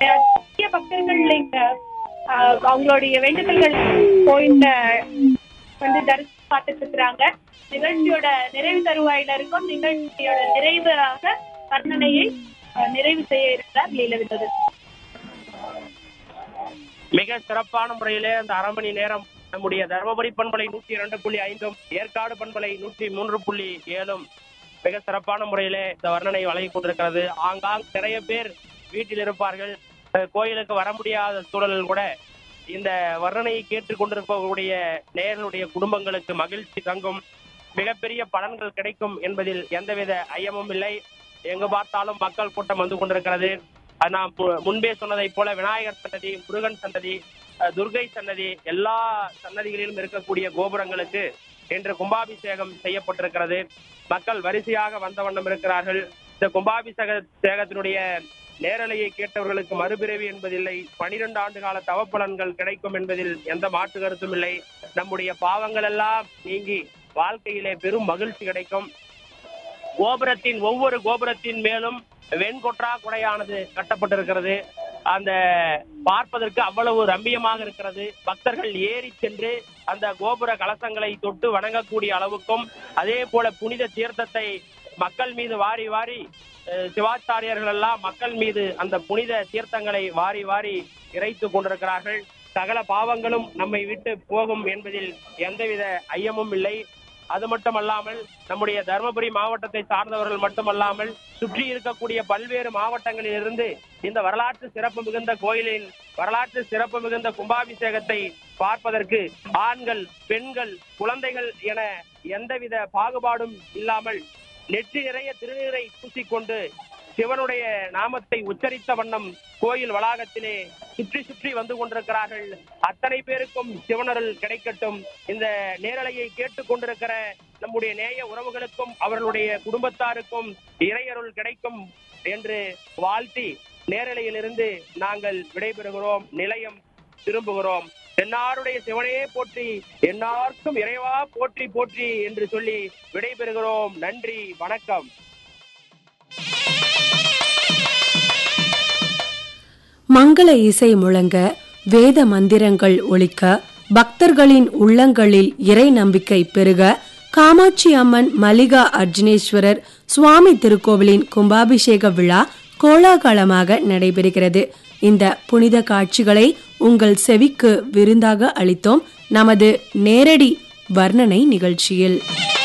நிறைய பக்தர்கள் இங்க ஆஹ், அவங்களுடைய வேண்டுதல்கள் கோயில்ல வந்து தரிசனம் பார்த்துட்டு இருக்கிறாங்க நிகழ்ச்சியோட நிறைவு தருவாயில இருக்கும் நிகழ்ச்சியோட நிறைவாக வர்ணனையை ஆஹ், நிறைவு செய்ய இருக்கிறார் லீலவிதர் மிக சிறப்பான முறையிலே அந்த அரை மணி நேரம் நம்முடைய தருமபுரி பண்பலை நூற்றி இரண்டு புள்ளி ஐந்தும் ஏற்காடு பண்பலை நூற்றி மூன்று புள்ளி ஏழும் மிக சிறப்பான முறையிலே இந்த வர்ணனை வழங்கி கொண்டிருக்கிறது ஆங்காங் நிறைய பேர் வீட்டில் இருப்பார்கள் அஹ் கோயிலுக்கு வர முடியாத சூழலில் கூட இந்த வர்ணனையை கேட்டுக் கொண்டிருக்கக்கூடிய நேயர்களுடைய குடும்பங்களுக்கு மகிழ்ச்சி தங்கும் மிகப்பெரிய பலன்கள் கிடைக்கும் என்பதில் எந்தவித ஐயமும் இல்லை எங்கு பார்த்தாலும் மக்கள் கூட்டம் வந்து கொண்டிருக்கிறது அது நான் மு- முன்பே சொன்னதைப் போல விநாயகர் சன்னதி முருகன் சன்னதி அஹ், துர்கை சன்னதி எல்லா சன்னதிகளிலும் இருக்கக்கூடிய கோபுரங்களுக்கு இன்று கும்பாபிஷேகம் செய்யப்பட்டிருக்கிறது மக்கள் வரிசையாக வந்த வண்ணம் இருக்கிறார்கள் இந்த கும்பாபிஷேக சேகத்தினுடைய நேரலையை கேட்டவர்களுக்கு மறுபிறவி என்பதில்லை பனிரெண்டு ஆண்டு கால தவப்பலன்கள் கிடைக்கும் என்பதில் எந்த மாற்று கருத்தும் இல்லை நம்முடைய பாவங்கள் எல்லாம் நீங்கி வாழ்க்கையிலே பெரும் மகிழ்ச்சி கிடைக்கும் கோபுரத்தின் ஒவ்வொரு கோபுரத்தின் மேலும் வெண்கொற்றா குடையானது கட்டப்பட்டிருக்கிறது அந்த பார்ப்பதற்கு அவ்வளவு ரம்மியமாக இருக்கிறது பக்தர்கள் ஏறி சென்று அந்த கோபுர கலசங்களை தொட்டு வணங்கக்கூடிய அளவுக்கும் அதே போல புனித தீர்த்தத்தை மக்கள் மீது வாரி வாரி அஹ், சிவாச்சாரியர்கள் எல்லாம் மக்கள் மீது அந்த புனித தீர்த்தங்களை வாரி வாரி இறைத்து கொண்டிருக்கிறார்கள் சகல பாவங்களும் நம்மை விட்டு போகும் என்பதில் எந்தவித ஐயமும் இல்லை அது மட்டுமல்லாமல் நம்முடைய தருமபுரி மாவட்டத்தை சார்ந்தவர்கள் மட்டுமல்லாமல் சுற்றி இருக்கக்கூடிய பல்வேறு மாவட்டங்களில் இருந்து இந்த வரலாற்று சிறப்பு மிகுந்த கோயிலின் வரலாற்று சிறப்பு மிகுந்த கும்பாபிஷேகத்தை பார்ப்பதற்கு ஆண்கள் பெண்கள் குழந்தைகள் என எந்தவித பாகுபாடும் இல்லாமல் நெற்றி நிறைய திருநீரை பூசிக்கொண்டு சிவனுடைய நாமத்தை உச்சரித்த வண்ணம் கோயில் வளாகத்திலே சுற்றி சுற்றி வந்து கொண்டிருக்கிறார்கள் அத்தனை பேருக்கும் சிவனருள் கிடைக்கட்டும் இந்த நேரலையை கேட்டுக் கொண்டிருக்கிற நம்முடைய நேய உறவுகளுக்கும் அவர்களுடைய குடும்பத்தாருக்கும் இறையருள் கிடைக்கும் என்று வாழ்த்தி நேரலையிலிருந்து நாங்கள் விடைபெறுகிறோம் நிலையம் திரும்புகிறோம் என்னாருடைய சிவனையே போற்றி என்னார்க்கும் இறைவா போற்றி போற்றி என்று சொல்லி விடைபெறுகிறோம் நன்றி வணக்கம் மங்கள இசை முழங்க வேத மந்திரங்கள் ஒலிக்க பக்தர்களின் உள்ளங்களில் இறை நம்பிக்கை பெருக காமாட்சி அம்மன் மல்லிகா அர்ஜுனேஸ்வரர் சுவாமி திருக்கோவிலின் கும்பாபிஷேக விழா கோலாகலமாக நடைபெறுகிறது இந்த புனித காட்சிகளை உங்கள் செவிக்கு விருந்தாக அளித்தோம் நமது நேரடி வர்ணனை நிகழ்ச்சியில்